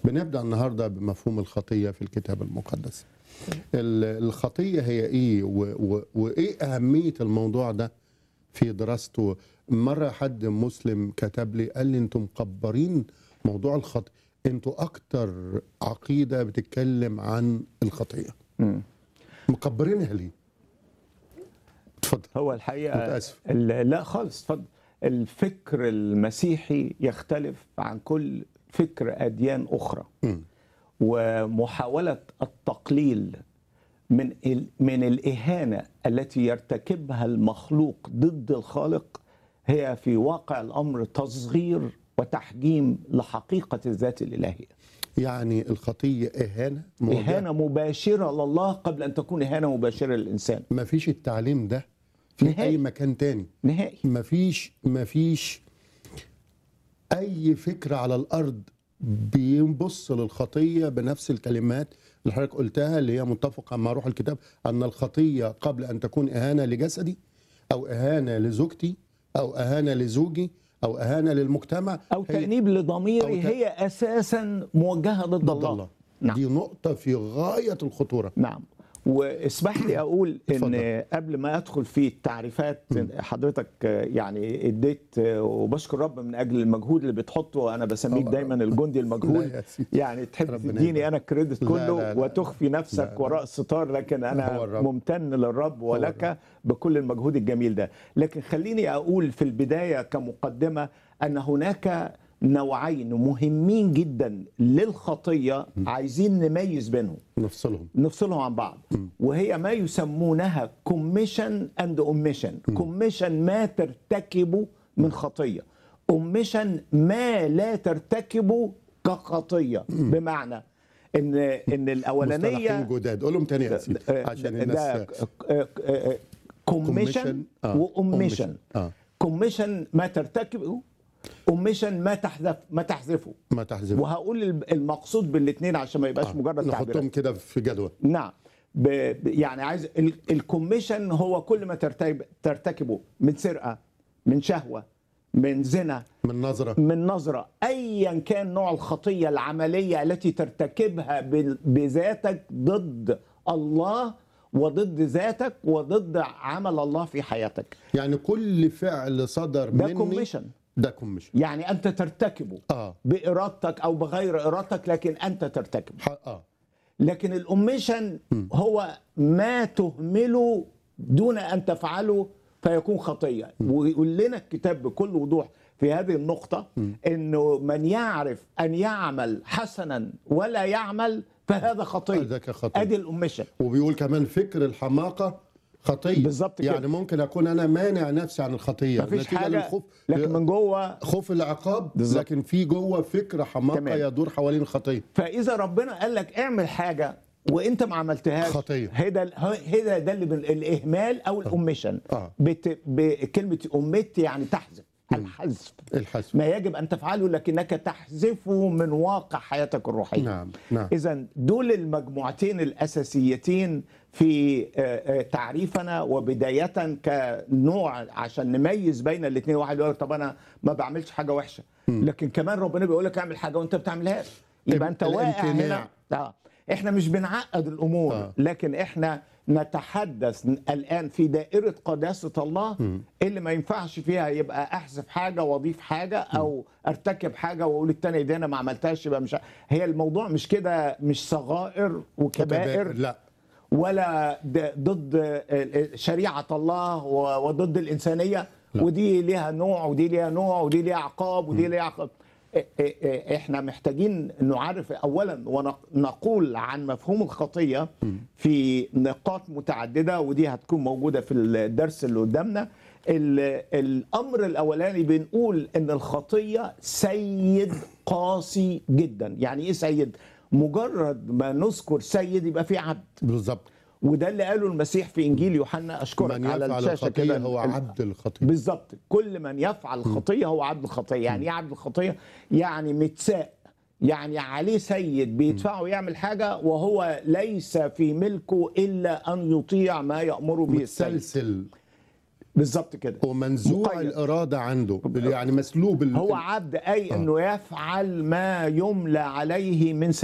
بنبدا النهارده بمفهوم الخطيه في الكتاب المقدس ال- الخطيه هي ايه و- و- وايه اهميه الموضوع ده في دراسته مره حد مسلم كتب لي قال لي انتم مكبرين موضوع الخطيه انتوا اكتر عقيده بتتكلم عن الخطيه مم. مكبرينها ليه اتفضل هو الحقيقه متأسف. ال- لا خالص اتفضل الفكر المسيحي يختلف عن كل فكر اديان اخرى مم. ومحاوله التقليل من ال- من الاهانه التي يرتكبها المخلوق ضد الخالق هي في واقع الامر تصغير وتحجيم لحقيقه الذات الالهيه يعني الخطيه اهانه موجهة. اهانه مباشره لله قبل ان تكون اهانه مباشره للانسان ما فيش التعليم ده في نهائي. اي مكان تاني نهائي مفيش مفيش اي فكر على الارض بيبص للخطيه بنفس الكلمات اللي حضرتك قلتها اللي هي متفقه مع روح الكتاب ان الخطيه قبل ان تكون اهانه لجسدي او اهانه لزوجتي او اهانه لزوجي او اهانه للمجتمع او هي تانيب لضميري أو ت- هي اساسا موجهه ضد, ضد الله. الله نعم دي نقطه في غايه الخطوره نعم واسمح لي اقول ان اتفضل. قبل ما ادخل في التعريفات حضرتك يعني اديت وبشكر رب من اجل المجهود اللي بتحطه انا بسميك الله دايما رب. الجندي لا المجهود يا سيدي. يعني تحب ربنا تديني يبارك. انا الكريدت لا، كله لا، لا. وتخفي نفسك لا، لا. وراء الستار لكن هو انا الرب. ممتن للرب الرب. ولك بكل المجهود الجميل ده لكن خليني اقول في البدايه كمقدمه ان هناك نوعين مهمين جدا للخطيه عايزين نميز بينهم نفصلهم نفصلهم عن بعض وهي ما يسمونها كوميشن اند اوميشن كوميشن ما ترتكبه من خطيه اوميشن ما لا ترتكبه كخطيه بمعنى ان ان الاولانيه مصطلحين جداد قولهم تاني يا سيدي عشان الناس كوميشن آه. واوميشن اه كوميشن ما ترتكبه اوميشن ما تحذف ما تحذفه ما تحذف وهقول المقصود بالاثنين عشان ما يبقاش مجرد تعبيرات نحطهم كده في جدول نعم ب... ب- يعني عايز ال- الكوميشن هو كل ما ترتكب ترتكبه من سرقه من شهوه من زنا من نظره من نظره ايا كان نوع الخطيه العمليه التي ترتكبها ب- بذاتك ضد الله وضد ذاتك وضد عمل الله في حياتك يعني كل فعل صدر ده مني كوميشن ده كوميشن يعني انت ترتكبه اه بارادتك او بغير ارادتك لكن انت ترتكبه ح- اه لكن الاوميشن هو ما تهمله دون ان تفعله فيكون خطيه ويقول لنا الكتاب بكل وضوح في هذه النقطه انه من يعرف ان يعمل حسنا ولا يعمل فهذا خطيه ذاك خطية. ادي الاوميشن وبيقول كمان فكر الحماقه خطيه بالظبط كده. يعني ممكن اكون انا مانع نفسي عن الخطيه مفيش نتيجة حاجه للخوف لكن من جوه خوف العقاب بالظبط. لكن في جوه فكره حماقه تمام. يدور حوالين الخطيه فاذا ربنا قال لك اعمل حاجه وانت ما عملتهاش خطية. هذا هذا ده اللي بال- الاهمال او الاوميشن آه. بت... بكلمه اوميت يعني تحذف الحذف الحذف ما يجب ان تفعله لكنك تحذفه من واقع حياتك الروحيه نعم نعم اذا دول المجموعتين الاساسيتين في آه، آه، تعريفنا وبدايه كنوع عشان نميز بين الاثنين واحد يقول لك طب انا ما بعملش حاجه وحشه لكن كمان ربنا بيقول لك اعمل حاجه وانت ما بتعملهاش يبقى انت واقع هنا الامتناع. اه احنا مش بنعقد الامور آه. لكن احنا نتحدث الان في دائره قداسه الله اللي ما ينفعش فيها يبقى احذف حاجه واضيف حاجه او ارتكب حاجه واقول التاني دي انا ما عملتهاش يبقى مش ع- هي الموضوع مش كده مش صغائر وكبائر لا ولا د- ضد شريعه الله و- وضد الانسانيه ودي ليها نوع ودي ليها نوع ودي ليها عقاب ودي ليها عقاب إ- إ- إ- احنا محتاجين نعرف اولا ونقول عن مفهوم الخطيه في نقاط متعدده ودي هتكون موجوده في الدرس اللي قدامنا ال- الامر الاولاني بنقول ان الخطيه سيد قاسي جدا يعني ايه سيد مجرد ما نذكر سيد يبقى في عبد بالظبط وده اللي قاله المسيح في انجيل يوحنا اشكرك من على يفعل الشاشه الخطيه كده هو ال- عبد الخطيه بالظبط كل من يفعل الخطيه هو عبد الخطيه يعني ايه عبد الخطيه يعني متساء يعني عليه سيد بيدفعه يعمل حاجه وهو ليس في ملكه الا ان يطيع ما يامره به السيد متسلسل بالظبط كده ومنزوع مقيد. الاراده عنده يعني مسلوب ال- هو عبد اي انه يفعل ما يملى عليه من